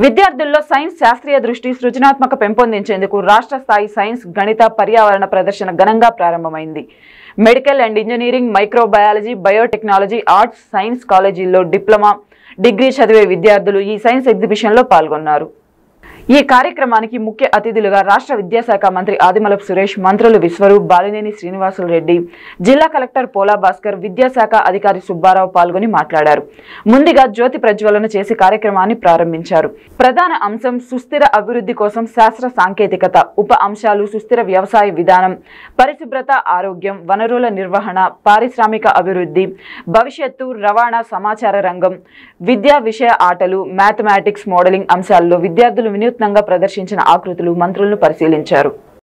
విద్యార్థుల్లో సైన్స్ శాస్త్రీయ దృష్టి సృజనాత్మక పెంపొందించేందుకు రాష్ట్ర స్థాయి సైన్స్ గణిత పర్యావరణ ప్రదర్శన ఘనంగా ప్రారంభమైంది medical and engineering microbiology biotechnology arts science కాలేజీల్లో డిప్లొమా డిగ్రీ చదివే విద్యార్థులు ఈ సైన్స్ ఎగ్జిబిషన్లో పాల్గొన్నారు ఈ కార్యక్రమానికి ముఖ్య అతిథులుగా రాష్ట్ర విద్యాశాఖ మంత్రి ఆదిమలపు సురేష్ మంత్రులు విశ్వరూప్ బాలినేని శ్రీనివాసులు రెడ్డి జిల్లా కలెక్టర్ పోలా భాస్కర్ విద్యాశాఖ అధికారి సుబ్బారావు పాల్గొని మాట్లాడారు ముందుగా జ్యోతి ప్రజ్వలన చేసి కార్యక్రమాన్ని ప్రారంభించారు ప్రధాన అంశం సుస్థిర అభివృద్ధి కోసం శాస్త్ర సాంకేతికత ఉప అంశాలు సుస్థిర వ్యవసాయ విధానం పరిశుభ్రత ఆరోగ్యం వనరుల నిర్వహణ పారిశ్రామిక అభివృద్ధి భవిష్యత్తు రవాణా సమాచార రంగం విద్యా విషయ ఆటలు మ్యాథమెటిక్స్ మోడలింగ్ అంశాల్లో విద్యార్థులు వినూత్నంగా ప్రదర్శించిన ఆకృతులు మంత్రులను పరిశీలించారు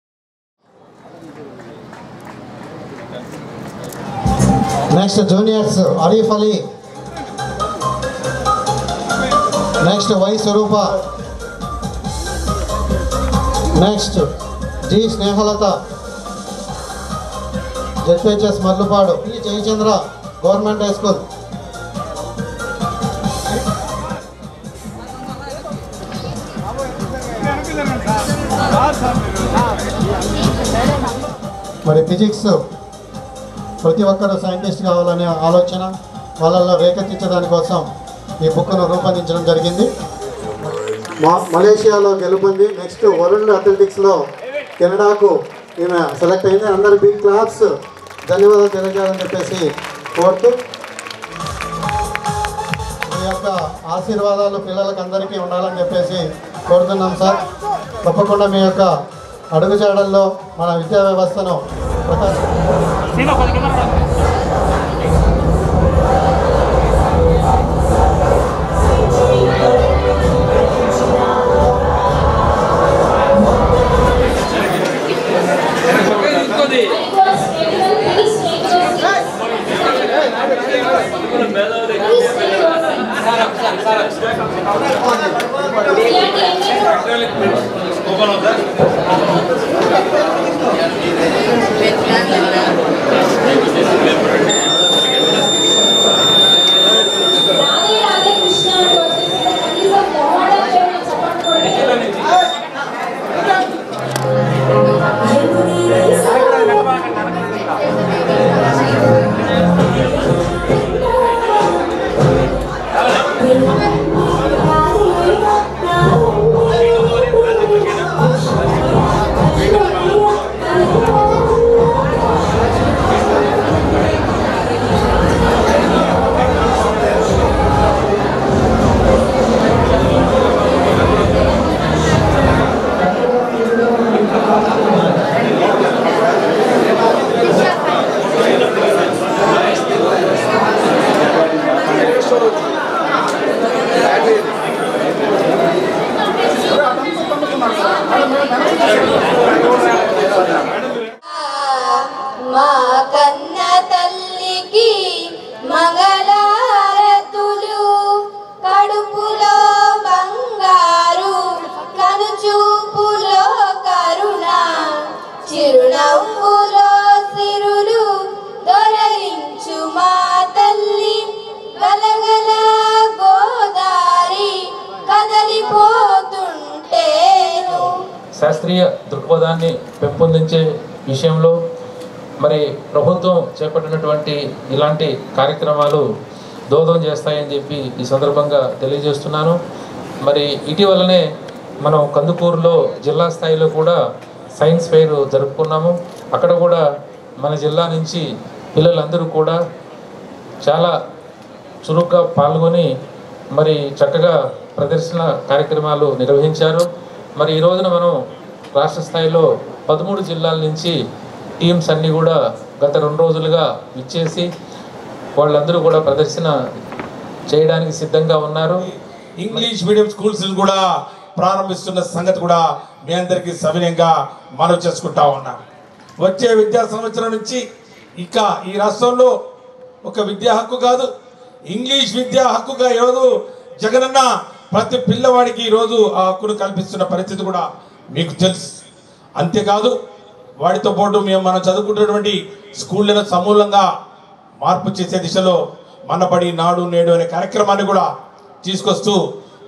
next juniors Arif Ali next Y Swaroopa next G Snehalatha ZPHS Marlupadu E Jayachandra government high school మరి ఫిజిక్స్ ప్రతి ఒక్కరూ సైంటిస్ట్ కావాలనే ఆలోచన వాళ్ళల్లో రేకెత్తించడాని కోసం ఈ బుక్ను రూపొందించడం జరిగింది మా మలేషియాలో గెలుపొంది నెక్స్ట్ వరల్డ్ అథ్లెటిక్స్లో కెనడాకు ఈమె సెలెక్ట్ అయింది అందరు బిగ్ క్లాప్స్ ధన్యవాదాలు తెలియజేయాలని చెప్పేసి కోరుతూ మీ యొక్క ఆశీర్వాదాలు పిల్లలకి అందరికీ ఉండాలని చెప్పేసి కోరుతున్నాం సార్ తప్పకుండా మీ యొక్క అడుగుజాడల్లో మన విద్యా వ్యవస్థను ప్రకాశం రాధే రాధే కృష్ణ అని వచ్చేసి కనీసం మొహమాటం లేకుండా చెప్పండి మా కన్న తల్లికి మంగళారతులు కడుపులో బంగారు కనుచూపులో కరుణ చిరునవ్వులో సిరులు దొరలించు మా తల్లి గలగల గోదారి కదలిపోతుంటేను శాస్త్రీయ దృక్పథాన్ని పెంపొందించే విషయంలో మరి ప్రభుత్వం చేపట్టినటువంటి ఇలాంటి కార్యక్రమాలు దోహదం చేస్తాయని చెప్పి ఈ సందర్భంగా తెలియజేస్తున్నాను మరి ఇటీవలనే మనం కందుకూరులో జిల్లా స్థాయిలో కూడా సైన్స్ ఫెయిర్ జరుపుకున్నాము అక్కడ కూడా మన జిల్లా నుంచి పిల్లలందరూ కూడా చాలా చురుగ్గా పాల్గొని మరి చక్కగా ప్రదర్శన కార్యక్రమాలు నిర్వహించారు మరి ఈ రోజున మనం రాష్ట్ర స్థాయిలో పదమూడు జిల్లాల నుంచి టీమ్స్ అన్నీ కూడా గత రెండు రోజులుగా ఇచ్చేసి వాళ్ళందరూ కూడా ప్రదర్శన చేయడానికి సిద్ధంగా ఉన్నారు ఇంగ్లీష్ మీడియం స్కూల్స్ కూడా ప్రారంభిస్తున్న సంగతి కూడా మీ అందరికీ సవినయంగా మనవి చేసుకుంటా ఉన్నాం వచ్చే విద్యా సంవత్సరం నుంచి ఇక ఈ రాష్ట్రంలో ఒక విద్యా హక్కు కాదు ఇంగ్లీష్ విద్యా హక్కుగా ఈరోజు జగనన్న ప్రతి పిల్లవాడికి ఈరోజు ఆ హక్కును కల్పిస్తున్న పరిస్థితి కూడా మీకు తెలుసు అంతేకాదు వాటితో పాటు మేము మనం చదువుకుంటున్నటువంటి స్కూళ్ళను సమూలంగా మార్పు చేసే దిశలో మనబడి నాడు నేడు అనే కార్యక్రమాన్ని కూడా తీసుకొస్తూ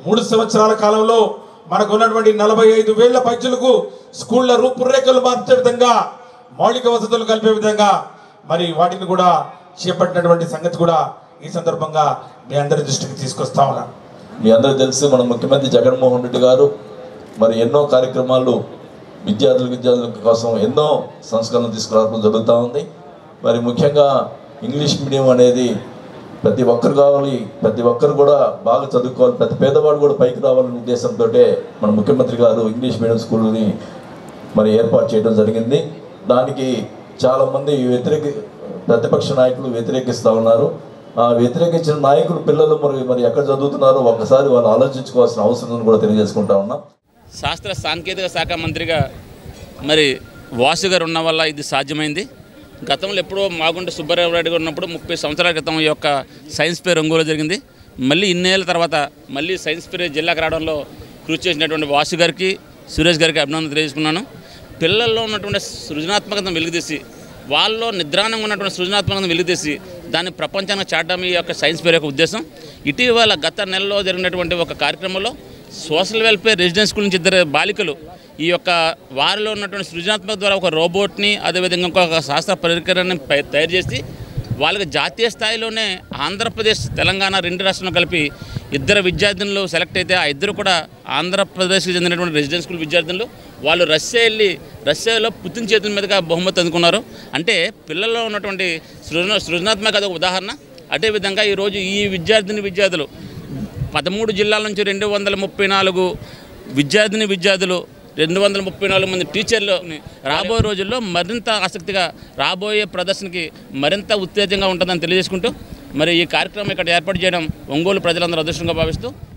మూడు సంవత్సరాల కాలంలో మనకు ఉన్నటువంటి నలభై ఐదు వేల పైచులకు స్కూళ్ళ రూపురేఖలు మార్చే విధంగా మౌలిక వసతులు కలిపే విధంగా మరి వాటిని కూడా చేపట్టినటువంటి సంగతి కూడా ఈ సందర్భంగా మీ అందరి దృష్టికి తీసుకొస్తా ఉన్నాను మీ అందరికీ తెలుసు మన ముఖ్యమంత్రి జగన్మోహన్ రెడ్డి గారు మరి ఎన్నో కార్యక్రమాలు విద్యార్థుల విద్యార్థుల కోసం ఎన్నో సంస్కరణలు తీసుకురావడం జరుగుతూ ఉంది మరి ముఖ్యంగా ఇంగ్లీష్ మీడియం అనేది ప్రతి ఒక్కరు కావాలి ప్రతి ఒక్కరు కూడా బాగా చదువుకోవాలి ప్రతి పేదవాడు కూడా పైకి రావాలనే ఉద్దేశంతో మన ముఖ్యమంత్రి గారు ఇంగ్లీష్ మీడియం స్కూల్ని మరి ఏర్పాటు చేయడం జరిగింది దానికి చాలామంది వ్యతిరేక ప్రతిపక్ష నాయకులు వ్యతిరేకిస్తూ ఉన్నారు ఆ వ్యతిరేకించిన నాయకులు పిల్లలు మరి మరి ఎక్కడ చదువుతున్నారో ఒకసారి వాళ్ళు ఆలోచించుకోవాల్సిన అవసరం ఉందని కూడా తెలియజేసుకుంటా ఉన్నాం శాస్త్ర సాంకేతిక శాఖ మంత్రిగా మరి వాసు గారు ఉన్న వల్ల ఇది సాధ్యమైంది గతంలో ఎప్పుడో మాగుంట సుబ్బారావు గారు ఉన్నప్పుడు ముప్పై సంవత్సరాల క్రితం ఈ యొక్క సైన్స్ ఫేర్ ఒంగోలు జరిగింది మళ్ళీ ఇన్నేళ్ళ తర్వాత మళ్ళీ సైన్స్ ఫేర్ జిల్లాకు రావడంలో కృషి చేసినటువంటి వాసు గారికి సురేష్ గారికి అభినందన తెలియజేసుకున్నాను పిల్లల్లో ఉన్నటువంటి సృజనాత్మకతను వెలుగుతీసి వాళ్ళలో నిద్రాణంగా ఉన్నటువంటి సృజనాత్మకతను వెలుగుతీసి దాన్ని ప్రపంచానికి చాటడం ఈ యొక్క సైన్స్ ఫేర్ యొక్క ఉద్దేశం ఇటీవల గత నెలలో జరిగినటువంటి ఒక కార్యక్రమంలో సోషల్ వెల్ఫేర్ రెసిడెన్స్ స్కూల్ నుంచి ఇద్దరు బాలికలు ఈ యొక్క వారిలో ఉన్నటువంటి సృజనాత్మక ద్వారా ఒక రోబోట్ని అదేవిధంగా ఇంకొక శాస్త్ర పరికరాన్ని పై- తయారు చేసి వాళ్ళకి జాతీయ స్థాయిలోనే ఆంధ్రప్రదేశ్ తెలంగాణ రెండు రాష్ట్రాలను కలిపి ఇద్దరు విద్యార్థినులు సెలెక్ట్ అయితే ఆ ఇద్దరు కూడా ఆంధ్రప్రదేశ్కి చెందినటువంటి రెసిడెన్స్ స్కూల్ విద్యార్థులు వాళ్ళు రష్యా వెళ్ళి రష్యాలో పుతిన్ చేతుల మీదుగా బహుమతి అందుకున్నారు అంటే పిల్లల్లో ఉన్నటువంటి సృజన సృజనాత్మక ఒక ఉదాహరణ అదేవిధంగా ఈరోజు ఈ విద్యార్థిని విద్యార్థులు పదమూడు జిల్లాల నుంచి రెండు వందల ముప్పై నాలుగు విద్యార్థిని విద్యార్థులు రెండు వందల ముప్పై నాలుగు మంది టీచర్లు రాబోయే రోజుల్లో మరింత ఆసక్తిగా రాబోయే ప్రదర్శనకి మరింత ఉత్తేజంగా ఉంటుందని తెలియజేసుకుంటూ మరి ఈ కార్యక్రమం ఇక్కడ ఏర్పాటు చేయడం ఒంగోలు ప్రజలందరూ అదృష్టంగా భావిస్తూ